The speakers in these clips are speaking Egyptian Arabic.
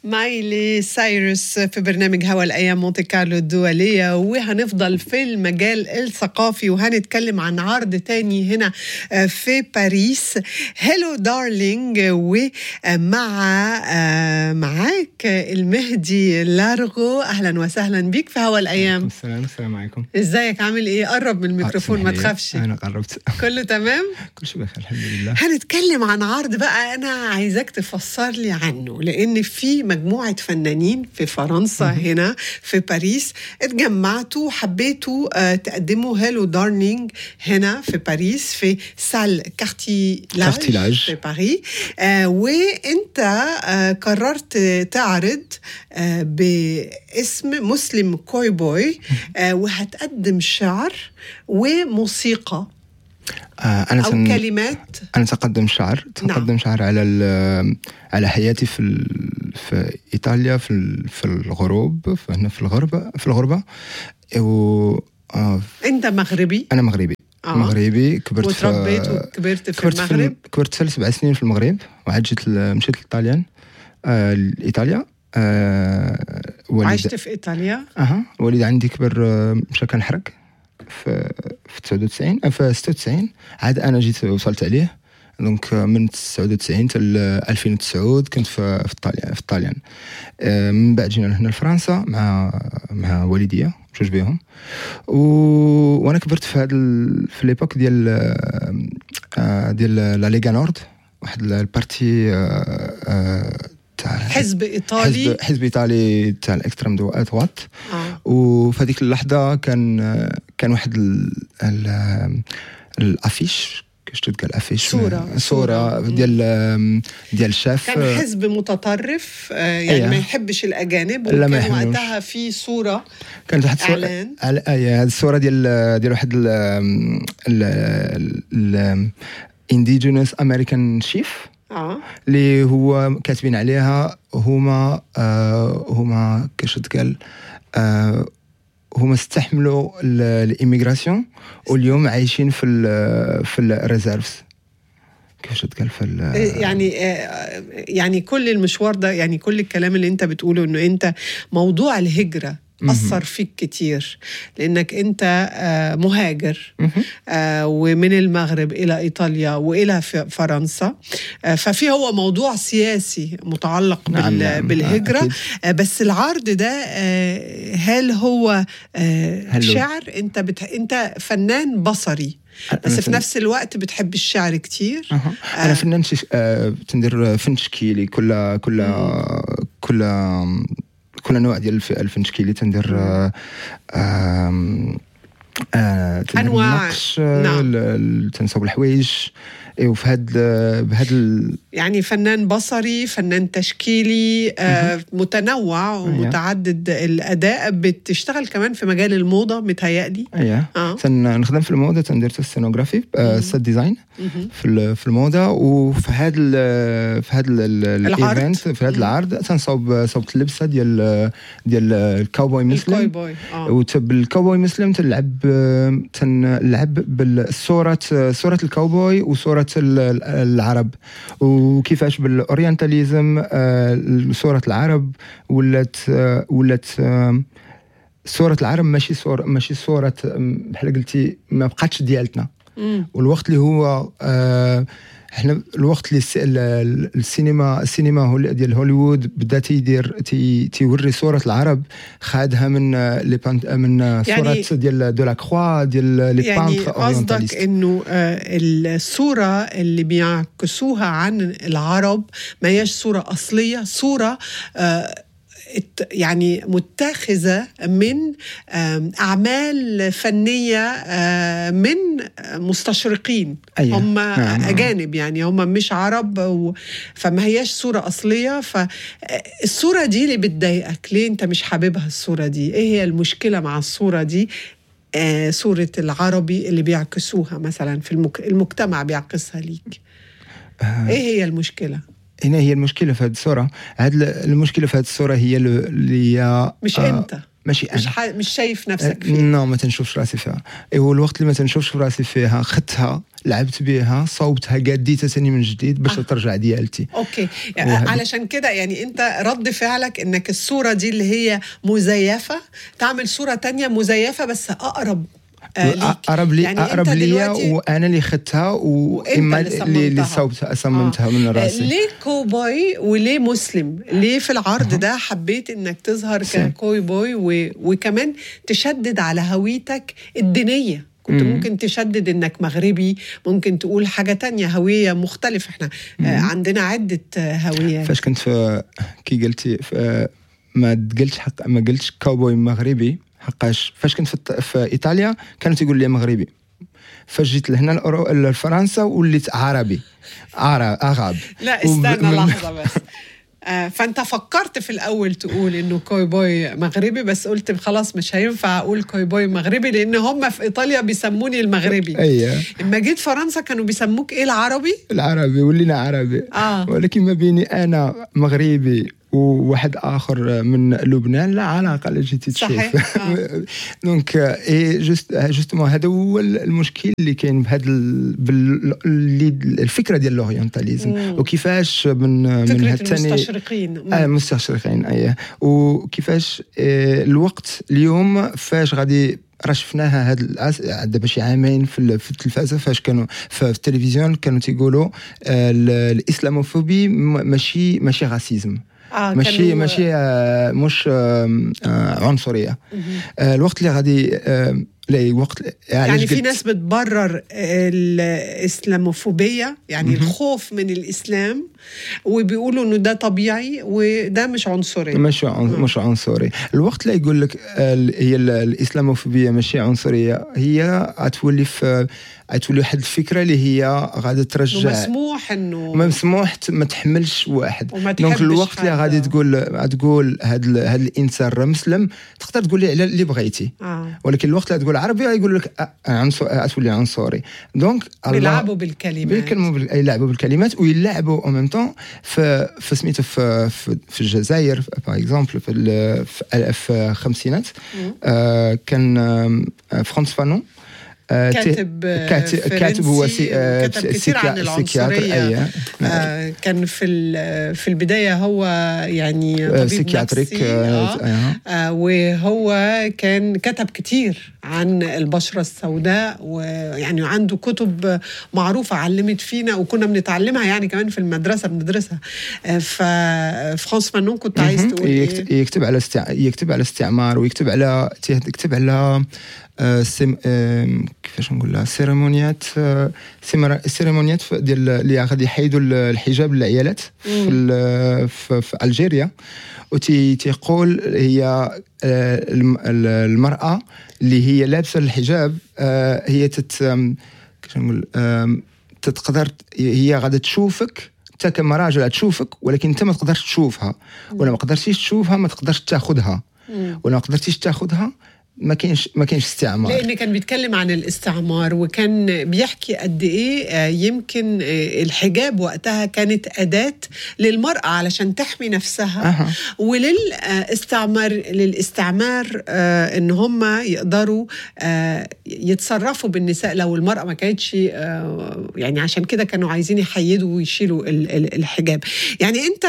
مايلي سايرس في برنامج هوا الأيام مونتي كارلو الدولية وهنفضل في المجال الثقافي وهنتكلم عن عرض تاني هنا في باريس هلو دارلينج ومع معاك المهدي لارغو أهلا وسهلا بيك في هوا الأيام السلام السلام عليكم ازيك عامل ايه قرب من الميكروفون ما تخافش انا قربت كله تمام كل شيء بخير الحمد لله هنتكلم عن عرض بقى انا عايزاك تفسر لي عنه لان في مجموعه فنانين في فرنسا هنا في باريس اتجمعتوا وحبيتوا آه، تقدموا هالو دارنينج هنا في باريس في سال كارتيلاج كارتيلاج. في باريس آه، وانت آه، قررت تعرض آه، باسم مسلم كوي بوي آه، وهتقدم شعر وموسيقى آه انا او سن... كلمات انا تقدم شعر تقدم شعر على ال... على حياتي في ال... في ايطاليا في ال... في الغروب في هنا في الغربه في الغربه و آه انت مغربي انا مغربي آه. مغربي كبرت وتربيت في وكبرت في كبرت في المغرب كبرت في سبع سنين في المغرب وعاد جيت ل... مشيت للطاليان آه لايطاليا آه والد عشت في ايطاليا اها الوالد عندي كبر آه، مشى كان حرق في في 99 آه، في 96 عاد انا جيت وصلت عليه دونك آه، من 99 حتى ل 2009 كنت في في الطاليان في الطاليان آه، من بعد جينا هنا لفرنسا مع مع والديا جوج بيهم و... وانا كبرت في هذا ال... في ليبوك ديال آه، آه، ديال لا ليغا نورد واحد البارتي آه، آه، تاع حزب ايطالي حزب حزب ايطالي تاع الاكستريم دوات آه. وفي هذيك اللحظه كان كان واحد ال ال الافيش كيفاش تتقال افيش صورة. صوره صورة. ديال ديال الشاف كان حزب متطرف آه، يعني أيه. ما يحبش الاجانب لا، ما وكان يحبوش. وقتها في صوره كانت واحد الصوره إعلان. على اي هذه الصوره ديال ديال واحد ال ال ال انديجينوس امريكان شيف اه اللي هو كاتبين عليها هما آه هما كيفاش تقال آه هما استحملوا الاميغراسيون واليوم عايشين في ال في الريزيرفز كيفاش تقال في ال- يعني آه، يعني كل المشوار ده يعني كل الكلام اللي انت بتقوله انه انت موضوع الهجره اثر فيك كتير لانك انت آه، مهاجر مهم. آه، ومن المغرب الى ايطاليا والى ف- فرنسا آه، ففي هو موضوع سياسي متعلق نعم، بال- نعم، بالهجره أكيد. آه، بس العرض ده آه، هل هو آه، هلو. شعر انت بت... انت فنان بصري بس أنا في فن- نفس الوقت بتحب الشعر كتير أها. انا فنان شش... آه تندير فن تشكيلي كل كل كل كل نوع ديال الف- الفن تشكيلي تندير آه آم، آه تندير أنواع. النقش آه، نعم. ال- ال- تنصب الحوايج إيه، وفي هاد بهاد ال- يعني فنان بصري فنان تشكيلي آه متنوع ومتعدد الاداء بتشتغل كمان في مجال الموضه متهيألي اييه اه تنخدم في الموضه تندير السينوغرافي سيت ديزاين مهم. في ال- في الموضه وفي هذا ال- في هذا العرض. الايفنت في هذا مم. العرض تنصوب صوبت اللبسه ديال ديال الكاوبوي الكوي مسلم بوي اه وبالكاوبوي مسلم تلعب تنلعب بالصورة صورة الكاوبوي وصورة ال- ال- العرب وكيفاش بالاورينتاليزم آه، صورة العرب ولات آه، ولات آه، صورة العرب ماشي صورة ماشي صورة آم، بحال قلتي ما بقاتش ديالتنا مم. والوقت اللي هو آه احنا الوقت اللي الس- ال- ال- السينما السينما هول- ديال هوليوود بدا تيدير تي تيوري صوره العرب خادها من آه، لي بانت آه، من آه، يعني- صورات ديال دو لا كخوا ديال لي يعني بانتر قصدك اورينتاليست انه آه، الصوره اللي بيعكسوها عن العرب ما هياش صوره اصليه صوره آه، ات- يعني متاخذه من آم، اعمال فنيه آه، من مستشرقين أيوة. هم نعم. اجانب يعني هم مش عرب و... فما هياش صوره اصليه فالصوره دي اللي بتضايقك ليه انت مش حاببها الصوره دي ايه هي المشكله مع الصوره دي آه، صورة العربي اللي بيعكسوها مثلا في المك... المجتمع بيعكسها ليك آه، ايه هي المشكلة؟ هنا هي المشكله في هذه الصوره هاد ال- المشكله في هذه الصوره هي ال- اللي هي مش آه، انت ماشي مش, انا ح... مش شايف نفسك فيه نو ما تنشوفش راسي فيها ايوا الوقت اللي ما تنشوفش راسي فيها خدتها لعبت بها صوبتها قديتها ثاني من جديد باش آه. ترجع ديالتي اوكي يعني وهذه- علشان كده يعني انت رد فعلك انك الصوره دي اللي هي مزيفه تعمل صوره تانية مزيفه بس اقرب آه ليك اقرب لي يعني اقرب انت ليا دلوقتي وانا اللي خدتها واما اللي اللي, اللي صممتها. صوبتها صممتها من آه، راسي ليه كوباي وليه مسلم؟ ليه في العرض أها. ده حبيت انك تظهر سم. ككوي بوي و... وكمان تشدد على هويتك الدينيه كنت مم. ممكن تشدد انك مغربي ممكن تقول حاجه تانية هويه مختلفه احنا آه عندنا عده آه، هويات فاش كنت في كي قلتي في ما قلتش حق ما قلتش كاوبوي مغربي حقاش فاش كنت في, الط- في ايطاليا كانوا تيقول لي مغربي فاش جيت لهنا لأورو- لفرنسا وليت عربي عرب اغاب لا وب- استنى من- لحظه بس آه، فانت فكرت في الاول تقول انه كوي بوي مغربي بس قلت خلاص مش هينفع اقول كوي بوي مغربي لان هم في ايطاليا بيسموني المغربي ايوه لما جيت فرنسا كانوا بيسموك ايه العربي العربي ولينا عربي اه ولكن ما بيني انا مغربي وواحد اخر من لبنان لا علاقه لا جيتي تشوف صحيح، آه. دونك اي جوست جوستومون هذا هو المشكل اللي كاين بهذا ال- بال- اللي الفكره ديال الاورينتاليزم مم. وكيفاش من من فكره هالتاني المستشرقين اه مستشرقين اييه وكيفاش آه، الوقت اليوم فاش غادي راه شفناها هاد الأس... دابا شي عامين في ال- في التلفازه فاش كانوا في التلفزيون كانوا تيقولوا آه، ال- الاسلاموفوبي م- ماشي ماشي راسيزم آه ماشي كانوا- ماشي آه، مش آه، آه، عنصريه مهم. آه، الوقت اللي غادي آه، لا وقت يعني في ناس بتبرر الاسلاموفوبيه يعني مهم. الخوف من الاسلام وبيقولوا انه ده طبيعي وده مش عنصري ماشي عن... مم. مش عنصري الوقت اللي يقول لك آه، ال- هي ال- الاسلاموفوبيه ماشي عنصريه هي غتولي في غتولي واحد الفكره اللي هي غادي انه ترجع مسموح انه ما مسموح ت- ما تحملش واحد وما دونك تحبش الوقت اللي حد. غادي تقول تقول هذا هذا الانسان راه مسلم تقدر تقول لي على اللي بغيتي آه. ولكن الوقت اللي تقول عربي يقول لك آه، عنصر آه، تولي عنصري دونك الله- بيلعبوا بالكلمات بيكلموا بال... يلعبوا بالكلمات ويلعبوا او ميم طون في في سميتو في في, في الجزائر باغ اكزومبل في ال- في في الخمسينات مم. آه كان آه فرانس فانون آه ت- كاتب آه، كاتب كاتب هو فرنسي سي آه وكتب كتير عن سيكا- سيكياتر، العنصرية. أيه. آه كان في ال- في البدايه هو يعني آه، طبيب سيكياتريك نفسي آه، آه. آه. آه وهو كان كتب كتير عن البشرة السوداء ويعني عنده كتب معروفة علمت فينا وكنا بنتعلمها يعني كمان في المدرسة بندرسها آه ففرانس فانون كنت عايز مهم. تقول ايه؟ يكتب, يكتب على استع... يكتب على استعمار ويكتب على يكتب على آه، سيم... آم، كيفاش نقول سيريمونيات آه، سيمرا- سيريمونيات ف- ديال اللي غادي يحيدوا ال- الحجاب للعيالات في, ال- في, في الجيريا وتي تيقول هي آه، الم- ال- المراه اللي هي لابسه الحجاب آه، هي تت آم، كيفاش نقول آم، تقدر هي غادي تشوفك انت كمراجل تشوفك ولكن انت ما تقدرش تشوفها ولا ما قدرتيش تشوفها ما تقدرش تاخذها مم. ولا ما قدرتيش تاخذها ما كاينش ما كاينش استعمار لان كان بيتكلم عن الاستعمار وكان بيحكي قد ايه آه، يمكن آه، الحجاب وقتها كانت اداه للمراه علشان تحمي نفسها أها. وللاستعمار للاستعمار آه، ان هم يقدروا آه، يتصرفوا بالنساء لو المراه ما كانتش آه، يعني عشان كده كانوا عايزين يحيدوا ويشيلوا ال- ال- الحجاب يعني انت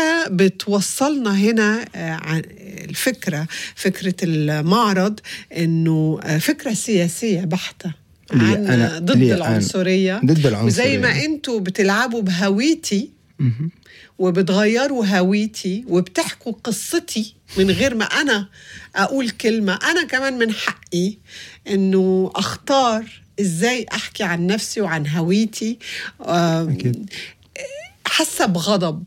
بتوصلنا هنا آه، عن الفكره فكره المعرض انه آه، فكره سياسيه بحته لي عن أنا- ضد لي أنا. العنصريه ضد العنصريه وزي ما انتوا بتلعبوا بهويتي مهم. وبتغيروا هويتي وبتحكوا قصتي من غير ما انا اقول كلمه انا كمان من حقي انه اختار ازاي احكي عن نفسي وعن هويتي آم، أكيد. حاسه بغضب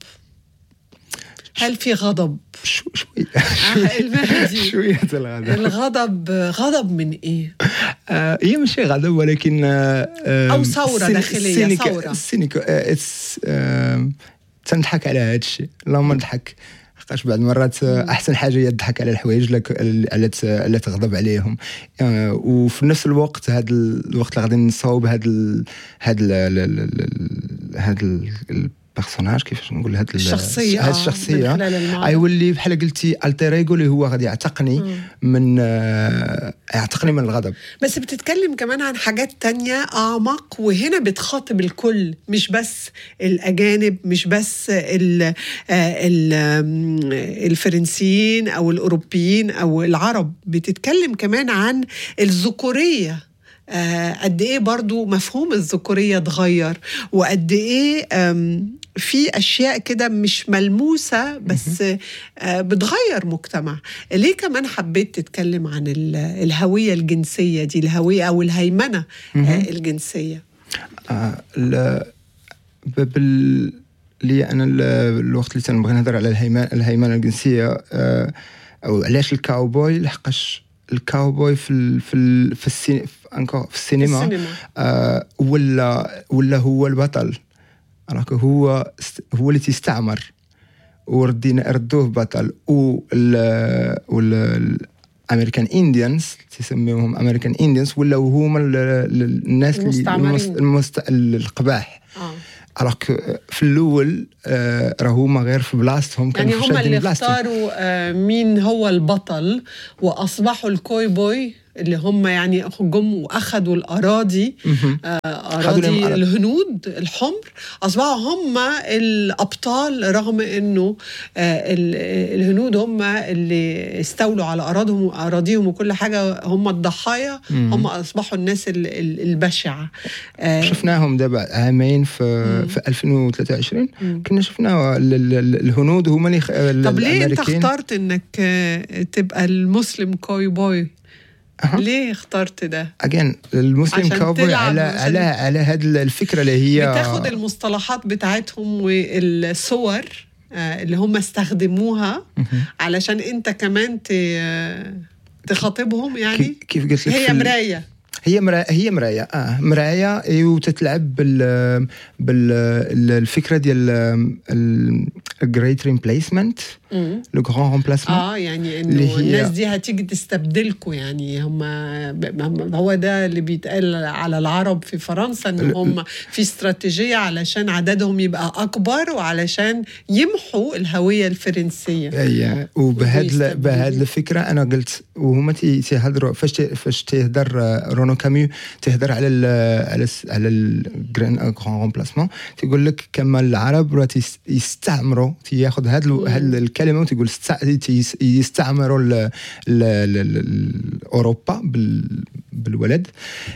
هل في غضب شو شوي آه، المهدي. شوية الغضب الغضب غضب من ايه آه، هي ماشي غضب ولكن آه، آه، أو ثورة السين- داخلية، السينيكا- ثورة. السينيكا آه، اتس آه، تنضحك على هذا الشيء اللهم نضحك حقاش بعض المرات آه، احسن حاجه هي تضحك على الحوايج لك اللي ت- اللي تغضب عليهم آه، وفي نفس الوقت هذا الوقت اللي غادي نصاوب هذا ال- هذا ال- ال- ال- ال- هذا ال- ال- بيرسوناج كيفاش نقول هاد ال- الشخصيه هاد آه، الشخصيه من خلال الماضي. يولي بحال قلتي التر ايجو اللي هو غادي يعتقني من آه، يعتقني من الغضب بس بتتكلم كمان عن حاجات تانية أعمق وهنا بتخاطب الكل مش بس الأجانب مش بس ال ال الفرنسيين أو الأوروبيين أو العرب بتتكلم كمان عن الذكورية آه، قد ايه برضو مفهوم الذكورية اتغير وقد ايه آم، في اشياء كده مش ملموسة بس آه، بتغير مجتمع ليه كمان حبيت تتكلم عن ال- الهوية الجنسية دي الهوية او الهيمنة آه، الجنسية آه، ال- ب- بال اللي انا ال- الوقت اللي تنبغي نهضر على الهيمنه الهيمنه الجنسيه آه، او علاش الكاوبوي لحقاش الكاوبوي في ال في ال في, السي في, أنكو في السينما, السينما. آه ولا ولا هو البطل راك هو است- هو اللي تيستعمر وردينا ردوه بطل وال وال الامريكان انديانز تسميوهم امريكان انديانز ولاو هما ال- ال- الناس اللي المستعمرين. المست- المست... القباح آه. الوغ في الاول آه، راه هما غير في بلاصتهم يعني كانوا هم شادين اللي بلاصتهم. اختاروا آه، مين هو البطل واصبحوا الكوي بوي اللي هم يعني جم واخذوا الاراضي مهم. آه، خدوا اراضي لهم أراضي. الهنود الحمر اصبحوا هم الابطال رغم انه آه، ال- الهنود هم اللي استولوا على اراضيهم واراضيهم وكل حاجه هم الضحايا مم. هم اصبحوا الناس ال- ال- البشعه آه، شفناهم دابا عامين في في 2023 مم. كنا شفنا ال- ال- ال- الهنود هما اللي خ- طب ليه انت الأمريكين. اخترت انك آه، تبقى المسلم كوي بوي أها. ليه اخترت ده اجين المسلم عشان كاوبوي تلعب على عشان- على على هذه الفكره اللي هي بتاخد المصطلحات بتاعتهم والصور آه، اللي هم استخدموها مهم. علشان انت كمان ت- آه، تخاطبهم يعني كي- كيف قلت لك هي في ال- مرايه هي مراية هي مراية اه مراية إيه، وتتلعب بال بالفكرة ديال الجريت ريمبليسمنت مم. لو غران رومبلاسمون اه يعني اللي انه هي- الناس دي هتيجي تستبدلكم يعني هم هو ده اللي بيتقال على العرب في فرنسا ان ال- هم في استراتيجيه علشان عددهم يبقى اكبر وعلشان يمحوا الهويه الفرنسيه اي وبهاد يستبدلوا. ال- بهاد الفكره انا قلت وهما تي- تيهضروا فاش تي- فاش تيهضر آه، رونو كاميو تيهضر على ال على ال على الجران غران رومبلاسمون تيقول لك كما العرب راه تيس- يستعمروا تياخذ هاد ال- هاد الكلمه وتيقول است- تيس- يستعمروا ال- ال- ال- ال- ال- اوروبا بال بالولد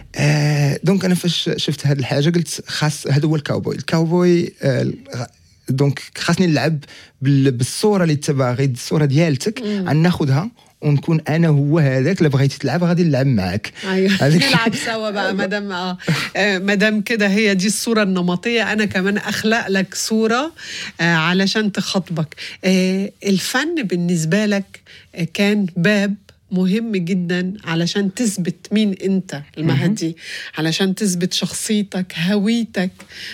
آه دونك انا فاش شفت هاد الحاجه قلت خاص هذا هو الكاوبوي الكاوبوي آه دونك خاصني نلعب بال- بالصوره اللي انت باغي الصوره ديالتك ناخذها ونكون انا هو هذاك اللي بغيتي تلعب غادي نلعب معك ايوه هذاك- نلعب سوا بقى مادام اه آه، مادام كده هي دي الصوره النمطيه انا كمان اخلق لك صوره آه، علشان تخاطبك آه، الفن بالنسبه لك آه، كان باب مهم جدا علشان تثبت مين انت المهدي علشان تثبت شخصيتك هويتك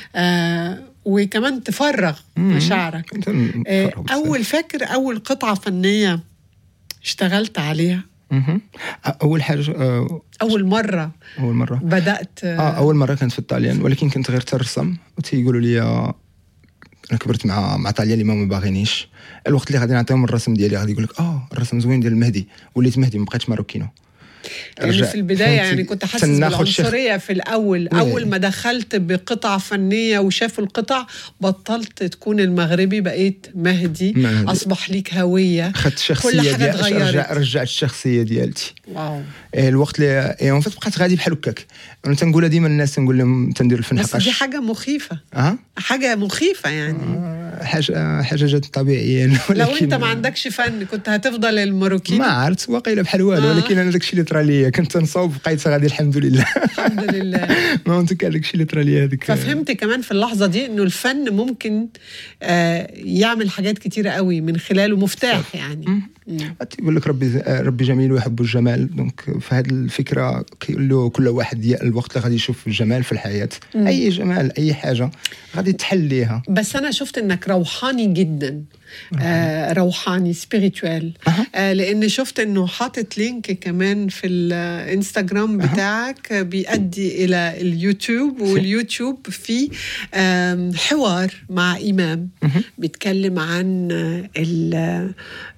آه وكمان تفرغ مشاعرك أنت آه، مفرغ بزاف. اول فاكر اول قطعه فنيه اشتغلت عليها مهم. اول حاجه آه، اول مره اول مره بدات اه اول مره كانت في الطاليان ولكن كنت غير ترسم وتيقولوا لي آه، انا كبرت مع مع طاليان اللي ما ما باغينيش الوقت اللي غادي نعطيهم الرسم ديالي غادي يقول لك اه الرسم زوين ديال المهدي وليت مهدي ما بقيتش ماروكينو يعني رجع- في البدايه فهمتي؟ يعني كنت حاسس تناخد شيخ- بالعنصريه في الاول وي. اول ما دخلت بقطعه فنيه وشافوا القطع بطلت تكون المغربي بقيت مهدي مهدي. اصبح ليك هويه اخذت كل الشخصيه حاجه ديال رجع اتغيرت رجعت الشخصيه ديالتي واو إيه الوقت اللي إيه اون فيت بقيت غادي بحال هكاك انا تنقولها ديما الناس تنقول لهم تندير الفن بس دي حقاش حاجه مخيفه اه حاجه مخيفه يعني حاجه حاجه جات طبيعيه لو ولكن انت ما عندكش فن كنت هتفضل الماروكيني ما عرفت واقيلا بحال والو آه. ولكن انا داكشي اللي طرا ليا كنت نصوب بقيت غادي الحمد لله الحمد لله ما انت كان داكشي اللي طرا ليا هذيك ففهمت كمان في اللحظة دي إنه الفن ممكن آه، يعمل حاجات كتيرة قوي من خلاله مفتاح يعني يقول لك ربي ربي جميل ويحب الجمال دونك في هذه الفكره كله كل واحد الوقت اللي غادي يشوف الجمال في الحياه مم. اي جمال اي حاجه غادي تحل ليها بس انا شفت انك روحاني جدا آه روحاني سبيريتوال آه لان شفت انه حاطط لينك كمان في الانستغرام بتاعك بيؤدي الى اليوتيوب واليوتيوب في حوار مع امام بيتكلم عن ال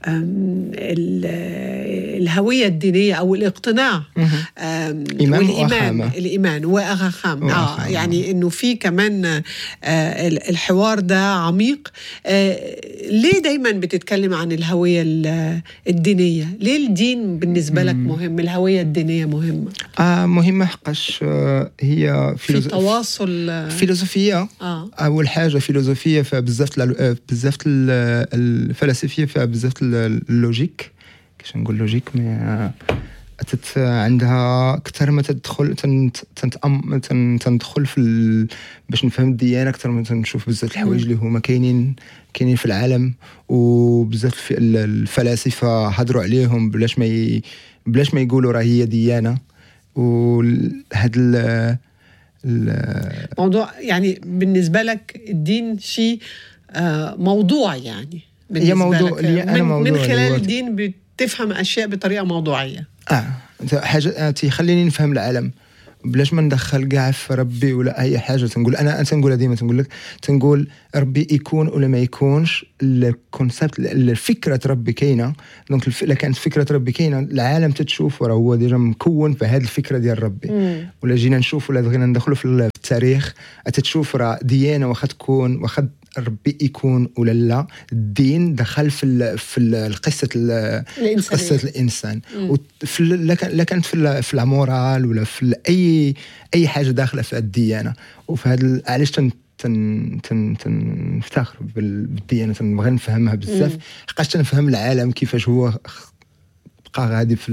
الهويه الدينيه او الاقتناع إمام والايمان الايمان واغاخام اه يعني انه في كمان آه الحوار ده عميق آه ليه دايما بتتكلم عن الهويه الدينيه ليه الدين بالنسبه لك مهم الهويه الدينيه مهمه آه مهمه حقاش آه هي في تواصل فيلوزوفيه آه. اول حاجه فيلوزوفيه فبزاف بزاف الفلاسفيه فيها بزاف اللوجيك كيفاش نقول لوجيك مي تت عندها اكثر ما تدخل تنتأم تندخل في ال... باش نفهم الديانه اكثر ما تنشوف بزاف الحوايج اللي هما كاينين كاينين في العالم وبزاف الفلاسفه هضروا عليهم بلاش ما ي... بلاش ما يقولوا راه هي ديانه وهاد ال... موضوع يعني بالنسبه لك الدين شيء موضوع يعني هي موضوع لك. من, موضوع من خلال الدين بتفهم اشياء بطريقه موضوعيه اه حاجه تخليني نفهم العالم بلاش ما ندخل كاع في ربي ولا اي حاجه تنقول انا تنقولها ديما تنقول لك تنقول ربي يكون ولا ما يكونش الكونسيبت فكره ربي كاينه دونك الا كانت فكره ربي كاينه العالم تتشوف راه هو ديجا مكون في هذه الفكره ديال ربي مم. ولا جينا نشوف ولا بغينا ندخلوا في التاريخ تتشوف راه ديانه واخا تكون واخا ربي يكون ولا لا الدين دخل في في قصه قصه الانسان لا كانت في في المورال ولا في اي اي حاجه داخله في الديانه وفي هذا علاش تن تن تن تنفتخر بالديانه تنبغي نفهمها بزاف حقاش تنفهم العالم كيفاش هو بقى غادي في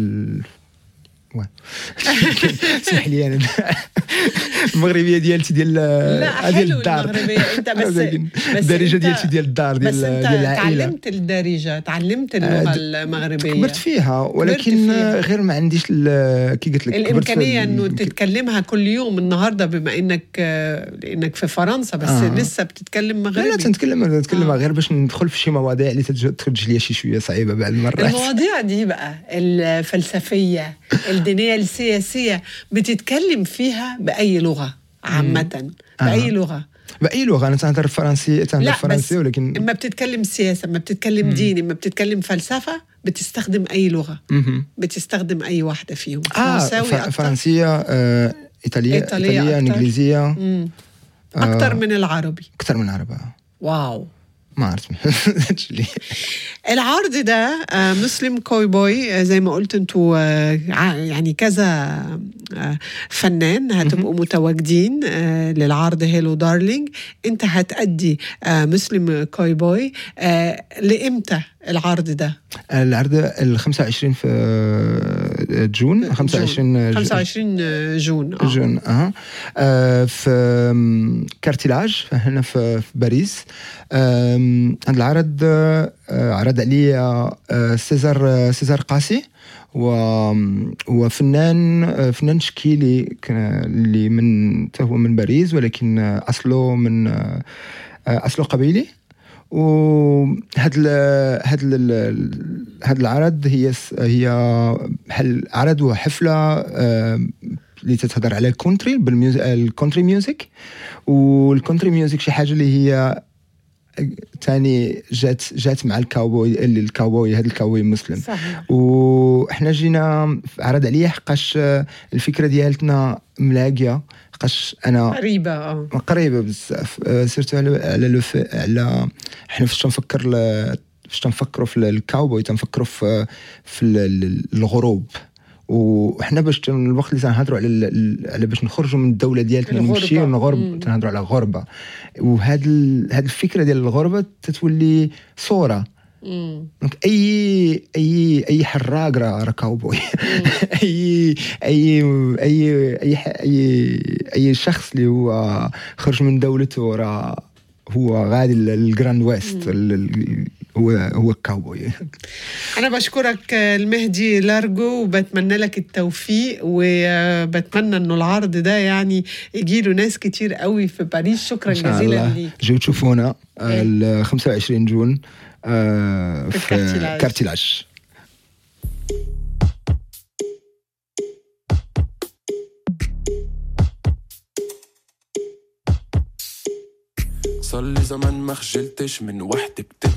اسمح لي انا المغربيه ديالتي ديال ديال الدار المغربيه انت بس الدارجه ديالتي ديال الدار ديال بس انت تعلمت الدارجه تعلمت اللغه المغربيه كبرت فيها ولكن غير ما عنديش كي قلت لك الامكانيه انه تتكلمها كل يوم النهارده بما انك لانك في فرنسا بس آه. لسه بتتكلم مغربي لا تنتكلم نتكلم آه. غير باش ندخل في شي مواضيع اللي تخرج لي شي شويه صعيبه بعد المرات المواضيع دي بقى الفلسفيه الدينيه السياسيه بتتكلم فيها باي لغه عامه باي آه. لغه باي لغه انا تهضر فرنسي تهضر فرنسي ولكن اما بتتكلم سياسه اما بتتكلم مم. دين اما بتتكلم فلسفه بتستخدم اي لغه مم. بتستخدم اي واحده فيهم آه فرنسيه آه ايطاليه ايطاليه, إيطالية انجليزيه مم. اكثر آه من العربي اكثر من العربي واو ما عرفت العرض ده مسلم كوي بوي زي ما قلت انتوا يعني كذا فنان هتبقوا متواجدين للعرض هيلو دارلينج انت هتأدي مسلم كوي بوي لامتى العرض ده؟ العرض ال 25 في جون 25 25 جون اه جون اه, آه في كارتيلاج هنا في, في باريس هذا العرض آه عرض عليه سيزار سيزار قاسي وفنان فنان تشكيلي اللي من هو من باريس ولكن اصله من اصله قبيلي وهاد ال هاد ال هاد العرض هي هي بحال عرض وحفله اللي تتهضر على الكونتري بالكونتري ميوزك والكونتري ميوزك شي حاجه اللي هي تاني جات جات مع الكاوبوي اللي الكاوبوي هذا الكاوبوي مسلم صحيح وحنا جينا عرض عليه حقاش الفكره ديالتنا ملاقيه حقاش انا قريبه اه قريبه بزاف سيرتو على على على حنا فاش تنفكر فاش تنفكروا في الكاوبوي تنفكروا في في الغروب وحنا باش الوقت اللي تنهضروا على على باش نخرجوا من الدوله ديالتنا نمشيو نغرب تنهضروا على غربه وهاد هاد الفكره ديال الغربه تتولي صوره دونك اي اي اي حراق راه كاوبوي اي اي اي اي اي اي شخص اللي هو خرج من دولته راه هو غادي للجراند ويست هو هو الكاوبوي أنا بشكرك آه، المهدي لارجو وبتمنى لك التوفيق وبتمنى إنه العرض ده يعني يجيله ناس كتير قوي في باريس شكرا ان شاء جزيلا الله ليك جيو تشوفونا إيه. ال 25 جون آه، في في كارتيلاج. كارتيلاج صار لي زمان ما خجلتش من وحدة بتبكي